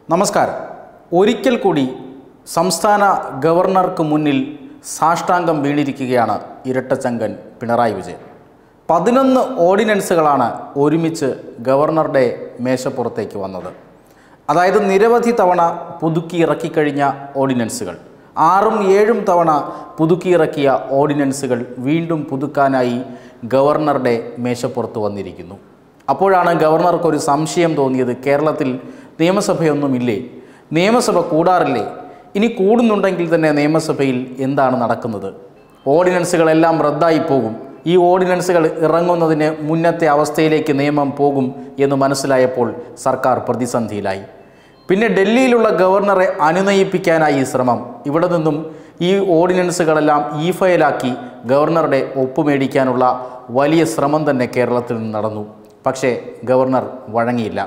നമസ്കാരം ഒരിക്കൽ കൂടി സംസ്ഥാന ഗവർണർക്ക് മുന്നിൽ സാഷ്ടാംഗം വീണിരിക്കുകയാണ് ഇരട്ടച്ചങ്കൻ പിണറായി വിജയൻ പതിനൊന്ന് ഓർഡിനൻസുകളാണ് ഒരുമിച്ച് ഗവർണറുടെ മേശപ്പുറത്തേക്ക് വന്നത് അതായത് നിരവധി തവണ പുതുക്കി ഇറക്കിക്കഴിഞ്ഞ ഓർഡിനൻസുകൾ ആറും ഏഴും തവണ പുതുക്കിയിറക്കിയ ഓർഡിനൻസുകൾ വീണ്ടും പുതുക്കാനായി ഗവർണറുടെ മേശപ്പുറത്ത് വന്നിരിക്കുന്നു അപ്പോഴാണ് ഗവർണർക്ക് ഒരു സംശയം തോന്നിയത് കേരളത്തിൽ നിയമസഭയൊന്നുമില്ലേ നിയമസഭ കൂടാറില്ലേ ഇനി കൂടുന്നുണ്ടെങ്കിൽ തന്നെ നിയമസഭയിൽ എന്താണ് നടക്കുന്നത് ഓർഡിനൻസുകളെല്ലാം റദ്ദായി പോകും ഈ ഓർഡിനൻസുകൾ ഇറങ്ങുന്നതിന് മുന്നത്തെ അവസ്ഥയിലേക്ക് നിയമം പോകും എന്ന് മനസ്സിലായപ്പോൾ സർക്കാർ പ്രതിസന്ധിയിലായി പിന്നെ ഡൽഹിയിലുള്ള ഗവർണറെ അനുനയിപ്പിക്കാനായി ഈ ശ്രമം ഇവിടെ നിന്നും ഈ ഓർഡിനൻസുകളെല്ലാം ഇ ഫയലാക്കി ഗവർണറുടെ ഒപ്പ് മേടിക്കാനുള്ള വലിയ ശ്രമം തന്നെ കേരളത്തിൽ നിന്ന് നടന്നു പക്ഷേ ഗവർണർ വഴങ്ങിയില്ല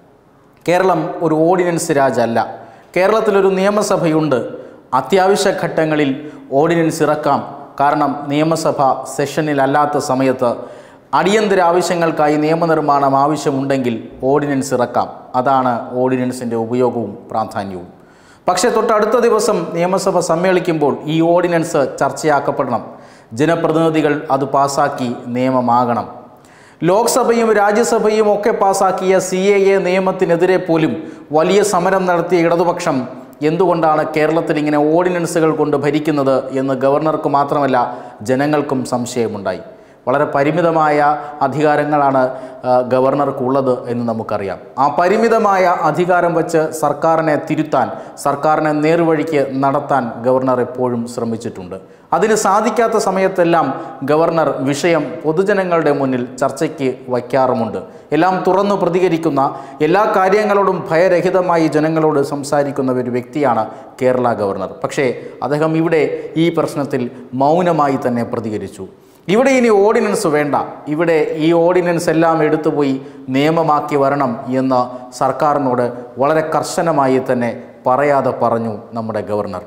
കേരളം ഒരു ഓർഡിനൻസ് രാജല്ല കേരളത്തിലൊരു നിയമസഭയുണ്ട് അത്യാവശ്യ ഘട്ടങ്ങളിൽ ഓർഡിനൻസ് ഇറക്കാം കാരണം നിയമസഭ സെഷനിലല്ലാത്ത സമയത്ത് അടിയന്തര ആവശ്യങ്ങൾക്കായി നിയമനിർമ്മാണം ആവശ്യമുണ്ടെങ്കിൽ ഓർഡിനൻസ് ഇറക്കാം അതാണ് ഓർഡിനൻസിൻ്റെ ഉപയോഗവും പ്രാധാന്യവും പക്ഷേ തൊട്ടടുത്ത ദിവസം നിയമസഭ സമ്മേളിക്കുമ്പോൾ ഈ ഓർഡിനൻസ് ചർച്ചയാക്കപ്പെടണം ജനപ്രതിനിധികൾ അത് പാസാക്കി നിയമമാകണം ലോക്സഭയും രാജ്യസഭയും ഒക്കെ പാസാക്കിയ സി എ എ നിയമത്തിനെതിരെ പോലും വലിയ സമരം നടത്തിയ ഇടതുപക്ഷം എന്തുകൊണ്ടാണ് കേരളത്തിൽ ഇങ്ങനെ ഓർഡിനൻസുകൾ കൊണ്ട് ഭരിക്കുന്നത് എന്ന് ഗവർണർക്ക് മാത്രമല്ല ജനങ്ങൾക്കും സംശയമുണ്ടായി വളരെ പരിമിതമായ അധികാരങ്ങളാണ് ആ, ഗവർണർക്കുള്ളത് എന്ന് നമുക്കറിയാം ആ പരിമിതമായ അധികാരം വച്ച് സർക്കാരിനെ തിരുത്താൻ സർക്കാരിനെ നേർവഴിക്ക് നടത്താൻ ഗവർണർ എപ്പോഴും ശ്രമിച്ചിട്ടുണ്ട് അതിന് സാധിക്കാത്ത സമയത്തെല്ലാം ഗവർണർ വിഷയം പൊതുജനങ്ങളുടെ മുന്നിൽ ചർച്ചയ്ക്ക് വയ്ക്കാറുമുണ്ട് എല്ലാം തുറന്നു പ്രതികരിക്കുന്ന എല്ലാ കാര്യങ്ങളോടും ഭയരഹിതമായി ജനങ്ങളോട് സംസാരിക്കുന്ന ഒരു വ്യക്തിയാണ് കേരള ഗവർണർ പക്ഷേ അദ്ദേഹം ഇവിടെ ഈ പ്രശ്നത്തിൽ മൗനമായി തന്നെ പ്രതികരിച്ചു ഇവിടെ ഇനി ഓർഡിനൻസ് വേണ്ട ഇവിടെ ഈ ഓർഡിനൻസ് എല്ലാം എടുത്തുപോയി നിയമമാക്കി വരണം എന്ന് സർക്കാരിനോട് വളരെ കർശനമായി തന്നെ പറയാതെ പറഞ്ഞു നമ്മുടെ ഗവർണർ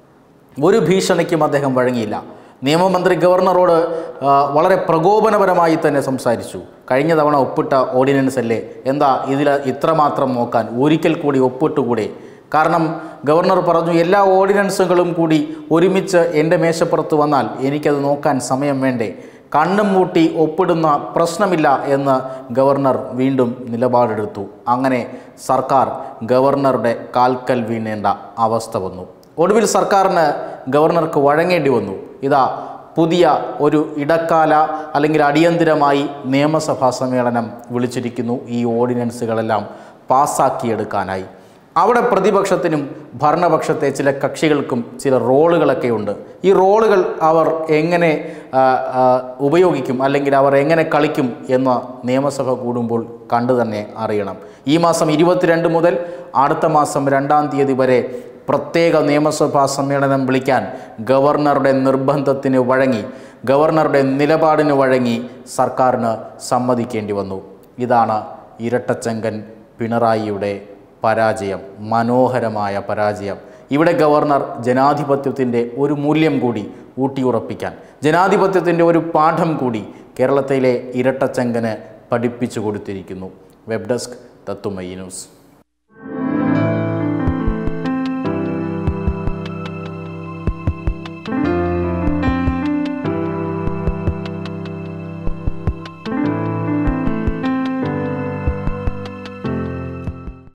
ഒരു ഭീഷണിക്കും അദ്ദേഹം വഴങ്ങിയില്ല നിയമമന്ത്രി ഗവർണറോട് ആ, വളരെ പ്രകോപനപരമായി തന്നെ സംസാരിച്ചു കഴിഞ്ഞ തവണ ഒപ്പിട്ട ഓർഡിനൻസ് അല്ലേ എന്താ ഇതിൽ ഇത്രമാത്രം നോക്കാൻ ഒരിക്കൽ കൂടി ഒപ്പിട്ടുകൂടെ കാരണം ഗവർണർ പറഞ്ഞു എല്ലാ ഓർഡിനൻസുകളും കൂടി ഒരുമിച്ച് എൻ്റെ മേശപ്പുറത്ത് വന്നാൽ എനിക്കത് നോക്കാൻ സമയം വേണ്ടേ കണ്ണും മൂട്ടി ഒപ്പിടുന്ന പ്രശ്നമില്ല എന്ന് ഗവർണർ വീണ്ടും നിലപാടെടുത്തു അങ്ങനെ സർക്കാർ ഗവർണറുടെ കാൽക്കൽ വീണേണ്ട അവസ്ഥ വന്നു ഒടുവിൽ സർക്കാരിന് ഗവർണർക്ക് വഴങ്ങേണ്ടി വന്നു ഇതാ പുതിയ ഒരു ഇടക്കാല അല്ലെങ്കിൽ അടിയന്തിരമായി നിയമസഭാ സമ്മേളനം വിളിച്ചിരിക്കുന്നു ഈ ഓർഡിനൻസുകളെല്ലാം പാസ്സാക്കിയെടുക്കാനായി അവിടെ പ്രതിപക്ഷത്തിനും ഭരണപക്ഷത്തെ ചില കക്ഷികൾക്കും ചില റോളുകളൊക്കെ ഉണ്ട് ഈ റോളുകൾ അവർ എങ്ങനെ ആ, ആ, ഉപയോഗിക്കും അല്ലെങ്കിൽ അവർ എങ്ങനെ കളിക്കും എന്ന് നിയമസഭ കൂടുമ്പോൾ കണ്ടു തന്നെ അറിയണം ഈ മാസം ഇരുപത്തിരണ്ട് മുതൽ അടുത്ത മാസം രണ്ടാം തീയതി വരെ പ്രത്യേക നിയമസഭാ സമ്മേളനം വിളിക്കാൻ ഗവർണറുടെ നിർബന്ധത്തിന് വഴങ്ങി ഗവർണറുടെ നിലപാടിന് വഴങ്ങി സർക്കാരിന് സമ്മതിക്കേണ്ടി വന്നു ഇതാണ് ഇരട്ടച്ചങ്കൻ പിണറായിയുടെ പരാജയം മനോഹരമായ പരാജയം ഇവിടെ ഗവർണർ ജനാധിപത്യത്തിൻ്റെ ഒരു മൂല്യം കൂടി ഊട്ടിയുറപ്പിക്കാൻ ജനാധിപത്യത്തിൻ്റെ ഒരു പാഠം കൂടി കേരളത്തിലെ ഇരട്ടച്ചങ്കന് പഠിപ്പിച്ചു കൊടുത്തിരിക്കുന്നു വെബ് ഡെസ്ക് തത്തുമയി ന്യൂസ്